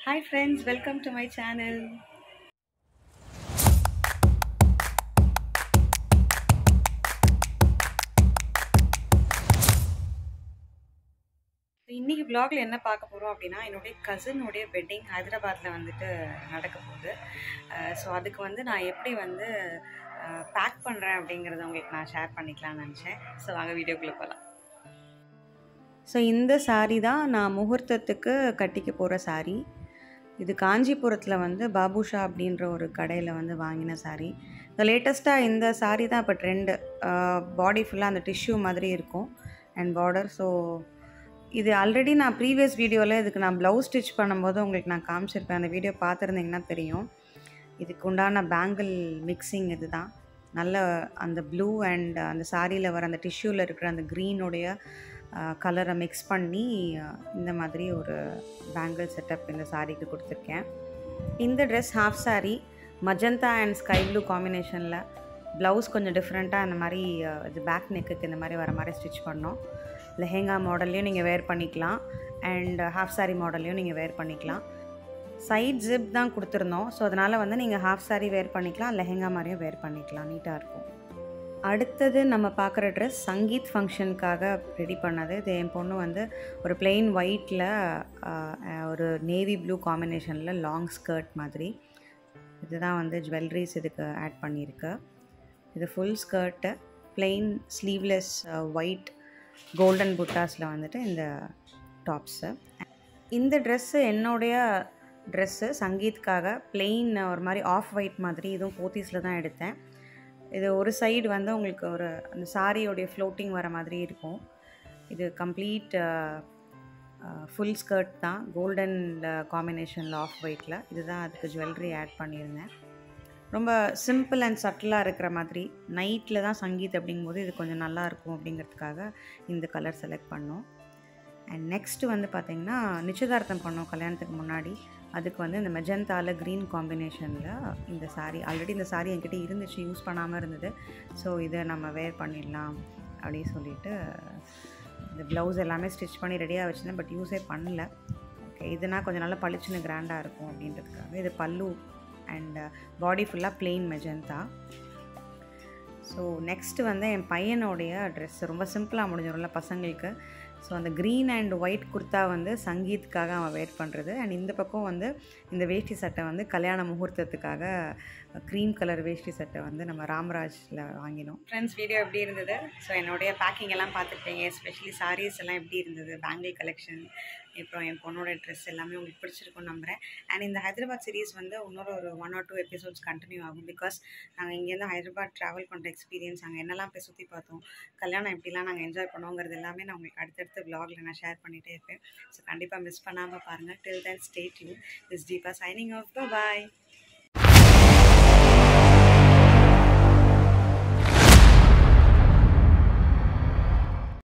Hi friends, welcome to my channel. இன்னைக்கு vlogல என்ன பார்க்க போகிறோம் அப்படின்னா என்னுடைய கசினுடைய வெட்டிங் ஹைதராபாத்தில் வந்துட்டு நடக்க போகுது ஸோ அதுக்கு வந்து நான் எப்படி வந்து பேக் பண்ணுறேன் அப்படிங்கிறத உங்களுக்கு நான் ஷேர் பண்ணிக்கலாம்னு நினச்சேன் ஸோ வாங்க வீடியோக்குள்ளே போகலாம் ஸோ இந்த saree தான் நான் முகூர்த்தத்துக்கு கட்டிக்க போகிற saree இது காஞ்சிபுரத்தில் வந்து பாபுஷா அப்படின்ற ஒரு கடையில் வந்து வாங்கின saree இந்த லேட்டஸ்ட்டாக இந்த saree தான் இப்போ ட்ரெண்டு பாடி ஃபுல்லாக அந்த டிஷ்யூ மாதிரி இருக்கும் அண்ட் பார்டர் ஸோ இது ஆல்ரெடி நான் ப்ரீவியஸ் வீடியோவில் இதுக்கு நான் ப்ளவுஸ் ஸ்டிச் பண்ணும்போது உங்களுக்கு நான் காமிச்சிருப்பேன் அந்த வீடியோ பார்த்துருந்தீங்கன்னா தெரியும் இதுக்கு உண்டான பேங்கிள் மிக்சிங் இது தான் நல்ல அந்த ப்ளூ அண்ட் அந்த சாரியில் வர அந்த டிஷ்யூவில் இருக்கிற அந்த க்ரீனுடைய கலரை மிக்ஸ் பண்ணி அஹ், இந்த மாதிரி ஒரு பேங்கிள் செட்டப் இந்த சாரீக்கு கொடுத்துருக்கேன் இந்த dress half saree magenta and sky blue காம்பினேஷனில் ப்ளவுஸ் கொஞ்சம் டிஃப்ரெண்ட்டாக இந்த மாதிரி அஹ், இது பேக் நெக்குக்கு இந்த மாதிரி வர மாதிரி ஸ்டிச் பண்ணோம் லெஹெங்கா மாடல்லையும் நீங்கள் வேர் பண்ணிக்கலாம் அண்ட் ஹாஃப் saree மாடல்லையும் நீங்கள் வேர் பண்ணிக்கலாம் சைட் ஜிப் தான் கொடுத்துருந்தோம் ஸோ அதனால் வந்து நீங்கள் ஹாஃப் saree வேர் பண்ணிக்கலாம் லெஹெங்கா மாதிரியும் வேர் பண்ணிக்கலாம் நீட்டாக இருக்கும் அடுத்தது நம்ம பார்க்குற ட்ரெஸ் சங்கீத் ஃபங்க்ஷனுக்காக ரெடி பண்ணது இது என் பொண்ணு வந்து ஒரு plain ஒயிட்டில் ஒரு நேவி ப்ளூ காம்பினேஷனில் லாங் ஸ்கர்ட் மாதிரி இதுதான் வந்து ஜுவல்லரிஸ் இதுக்கு ஆட் பண்ணியிருக்கு இது full skirt plain sleeveless white golden புட்டாஸில் வந்துட்டு இந்த டாப்ஸு இந்த ட்ரெஸ்ஸு என்னுடைய ட்ரெஸ்ஸு சங்கீத்காக plain ஒரு மாதிரி ஆஃப் ஒயிட் மாதிரி இதுவும் போத்தீஸில் தான் எடுத்தேன் இது ஒரு சைடு வந்து உங்களுக்கு ஒரு அந்த சாரியோடைய ஃப்ளோட்டிங் வர மாதிரி இருக்கும் இது கம்ப்ளீட் ஃபுல் ஸ்கர்ட் தான் கோல்டன் காம்பினேஷனில் ஆஃப் ஒயிட்டில் இதுதான் அதுக்கு ஜுவல்லரி ஆட் பண்ணியிருந்தேன் ரொம்ப சிம்பிள் அண்ட் சட்டிலாக இருக்கிற மாதிரி நைட்டில் தான் சங்கீத் அப்படிங்கும்போது இது கொஞ்சம் நல்லா இருக்கும் அப்படிங்கிறதுக்காக இந்த கலர் செலக்ட் பண்ணோம் அண்ட் நெக்ஸ்ட்டு வந்து பார்த்திங்கன்னா நிச்சயதார்த்தம் பண்ணோம் கல்யாணத்துக்கு முன்னாடி அதுக்கு வந்து இந்த மெஜந்தால க்ரீன் காம்பினேஷனில் இந்த saree ஆல்ரெடி இந்த saree என்கிட்ட இருந்துச்சு யூஸ் பண்ணாமல் இருந்தது ஸோ இதை நம்ம வேர் பண்ணிடலாம் அப்படின்னு சொல்லிட்டு இந்த ப்ளவுஸ் எல்லாமே ஸ்டிச் பண்ணி ரெடியாக வச்சுருந்தேன் பட் யூஸே பண்ணல ஓகே இதுனா கொஞ்சம் நல்லா பளிச்சுன்னு கிராண்டாக இருக்கும் அப்படின்றதுக்காக இது பல்லு அண்ட் பாடி ஃபுல்லாக plain மெஜந்தா ஸோ நெக்ஸ்ட்டு வந்து என் பையனுடைய ட்ரெஸ் ரொம்ப சிம்பிளாக முடிஞ்சிடும்ல பசங்களுக்கு ஸோ அந்த க்ரீன் அண்ட் ஒயிட் குர்த்தா வந்து சங்கீத்துக்காக அவன் வெயிட் பண்ணுறது அண்ட் இந்த பக்கம் வந்து இந்த வேஷ்டி சட்டை வந்து கல்யாண முகூர்த்தத்துக்காக க்ரீம் கலர் வேஷ்டி சட்டை வந்து நம்ம ராமராஜில் வாங்கினோம் ஃப்ரெண்ட்ஸ் வீடியோ எப்படி இருந்தது ஸோ என்னுடைய பேக்கிங் எல்லாம் பார்த்துருப்பீங்க எஸ்பெஷலி சாரீஸ் எல்லாம் எப்படி இருந்தது பேங்கிள் கலெக்ஷன் அப்புறம் என் பொண்ணோட ட்ரெஸ் எல்லாமே உங்களுக்கு பிடிச்சிருக்கும்னு நம்புகிறேன் அண்ட் இந்த ஹைதராபாத் சீரிஸ் வந்து இன்னொரு ஒரு one or two episodes continue ஆகும் பிகாஸ் நாங்கள் இங்கேருந்து ஹைதராபாத் ட்ராவல் பண்ணுற எக்ஸ்பீரியன்ஸ் அங்கே என்னெல்லாம் போய் சுற்றி பார்த்தோம் கல்யாணம் எப்படிலாம் நாங்கள் என்ஜாய் பண்ணோங்கிறது எல்லாமே நான் உங்களுக்கு அடுத்தடுத்த vlogல நான் ஷேர் பண்ணிகிட்டே இருப்பேன் ஸோ கண்டிப்பாக மிஸ் பண்ணாமல் பாருங்கள் till then state you is Deepa signing off bye